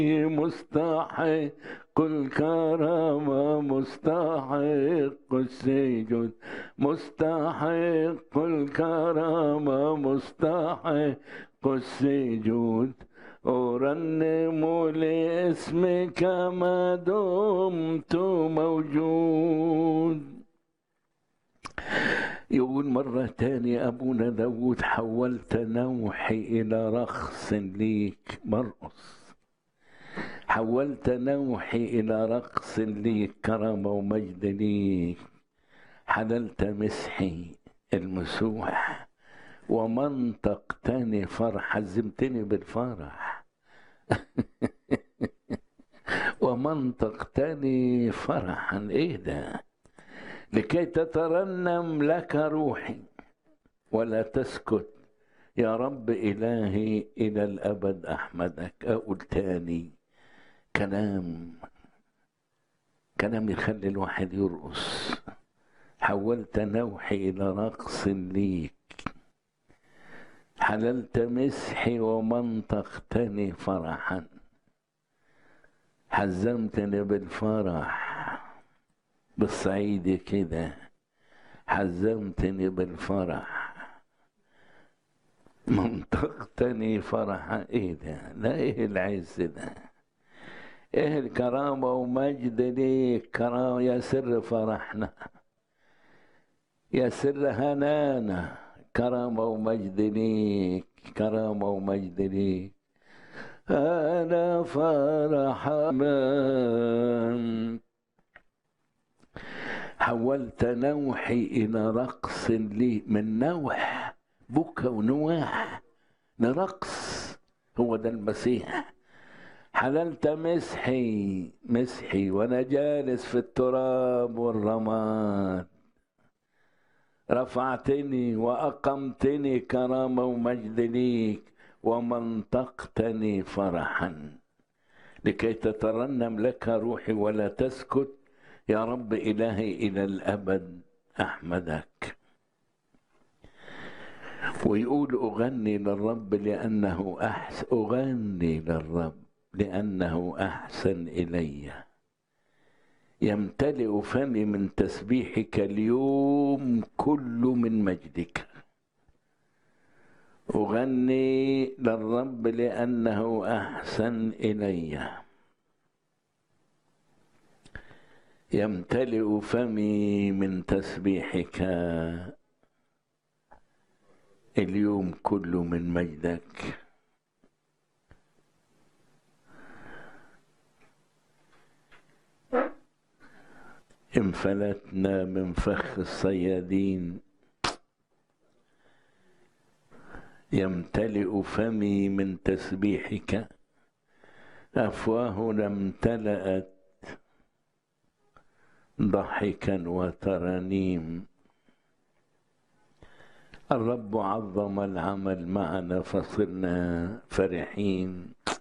مستحق الكرامة مستحق السجود مستحق الكرامة مستحق السجود أرنم لاسمك ما دمت موجود يقول مرة تانية أبونا داود حولت نوحي إلى رخص ليك مرقص حولت نوحي إلى رقص ليك كرامة ومجد ليك حللت مسحي المسوح ومنطقتني فرح حزمتني بالفرح ومنطقتني فرحا ايه ده لكي تترنم لك روحي ولا تسكت يا رب إلهي إلى الأبد أحمدك أقول تاني كلام كلام يخلي الواحد يرقص حولت نوحي إلى رقص ليك حللت مسحي ومنطقتني فرحا حزمتني بالفرح بالصعيد كده حزمتني بالفرح منطقتني فرحا ايه ده لا ايه العز ده ايه الكرامة ومجد ليك كرامة يا سر فرحنا يا سر هنانا كرامة ومجد ليك كرامة ومجد ليك أنا فرحان حولت نوحي إلى رقص لي من نوح بكى ونواح لرقص هو ده المسيح حللت مسحي مسحي وانا جالس في التراب والرماد رفعتني واقمتني كرامه ومجد ليك ومنطقتني فرحا لكي تترنم لك روحي ولا تسكت يا رب الهي الى الابد احمدك ويقول اغني للرب لانه احسن اغني للرب لأنه أحسن إلي يمتلئ فمي من تسبيحك اليوم كل من مجدك أغني للرب لأنه أحسن إلي يمتلئ فمي من تسبيحك اليوم كل من مجدك انفلتنا من فخ الصيادين يمتلئ فمي من تسبيحك افواهنا امتلأت ضحكا وترانيم الرب عظم العمل معنا فصرنا فرحين